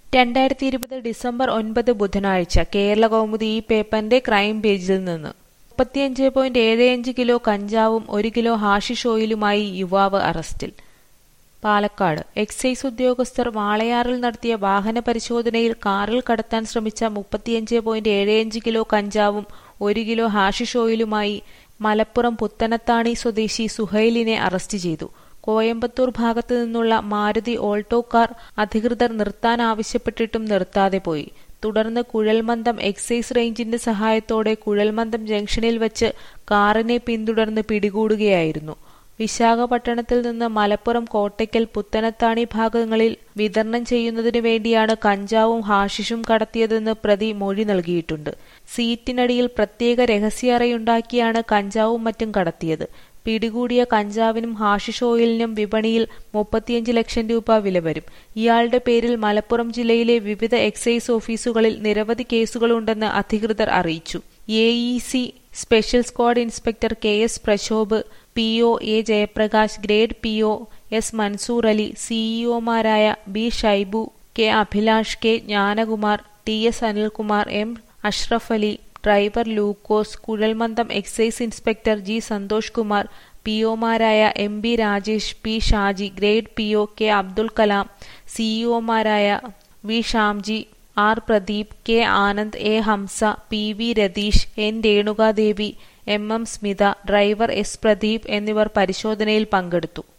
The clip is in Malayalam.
രണ്ടായിരത്തി ഇരുപത് ഡിസംബർ ഒൻപത് ബുധനാഴ്ച കേരള കൗമുദി ഈ പേപ്പറിന്റെ ക്രൈം പേജിൽ നിന്ന് മുപ്പത്തിയഞ്ച് പോയിന്റ് ഏഴ് അഞ്ച് കിലോ കഞ്ചാവും ഒരു കിലോ ഹാഷിഷ് ഓയിലുമായി യുവാവ് അറസ്റ്റിൽ പാലക്കാട് എക്സൈസ് ഉദ്യോഗസ്ഥർ വാളയാറിൽ നടത്തിയ വാഹന പരിശോധനയിൽ കാറിൽ കടത്താൻ ശ്രമിച്ച മുപ്പത്തിയഞ്ച് പോയിന്റ് ഏഴ് അഞ്ച് കിലോ കഞ്ചാവും ഒരു കിലോ ഹാഷിഷ് ഓയിലുമായി മലപ്പുറം പുത്തനത്താണി സ്വദേശി സുഹൈലിനെ അറസ്റ്റ് ചെയ്തു കോയമ്പത്തൂർ ഭാഗത്തു നിന്നുള്ള മാരുതി ഓൾട്ടോ കാർ അധികൃതർ നിർത്താൻ ആവശ്യപ്പെട്ടിട്ടും നിർത്താതെ പോയി തുടർന്ന് കുഴൽമന്ദം എക്സൈസ് റേഞ്ചിന്റെ സഹായത്തോടെ കുഴൽമന്ദം ജംഗ്ഷനിൽ വച്ച് കാറിനെ പിന്തുടർന്ന് പിടികൂടുകയായിരുന്നു വിശാഖപട്ടണത്തിൽ നിന്ന് മലപ്പുറം കോട്ടയ്ക്കൽ പുത്തനത്താണി ഭാഗങ്ങളിൽ വിതരണം ചെയ്യുന്നതിനു വേണ്ടിയാണ് കഞ്ചാവും ഹാഷിഷും കടത്തിയതെന്ന് പ്രതി മൊഴി നൽകിയിട്ടുണ്ട് സീറ്റിനടിയിൽ പ്രത്യേക രഹസ്യ അറയുണ്ടാക്കിയാണ് കഞ്ചാവും മറ്റും കടത്തിയത് പിടികൂടിയ കഞ്ചാവിനും ഹാഷിഷ് ഓയിലിനും വിപണിയിൽ മുപ്പത്തിയഞ്ച് ലക്ഷം രൂപ വില വരും ഇയാളുടെ പേരിൽ മലപ്പുറം ജില്ലയിലെ വിവിധ എക്സൈസ് ഓഫീസുകളിൽ നിരവധി കേസുകളുണ്ടെന്ന് അധികൃതർ അറിയിച്ചു A E C special squad inspector K S Prashobh P O A Jayaprakash grade P O S Mansoor Ali സിഇഒമാരായ B Shaibu K Abhilash K Jnanakumar T S Anilkumar M Ashraf Ali driver Lukose കുഴൽമന്ദം excise inspector G Santhosh Kumar P ഒമാരായ M B Rajesh P Shaji grade P O K Abdul Kalam സിഇഒമാരായ V Shamji R Pradeep K Anand A Hamsa P V Ratheesh N Renuka Devi M M Smitha driver S Pradeep എന്നിവർ പരിശോധനയിൽ പങ്കെടുത്തു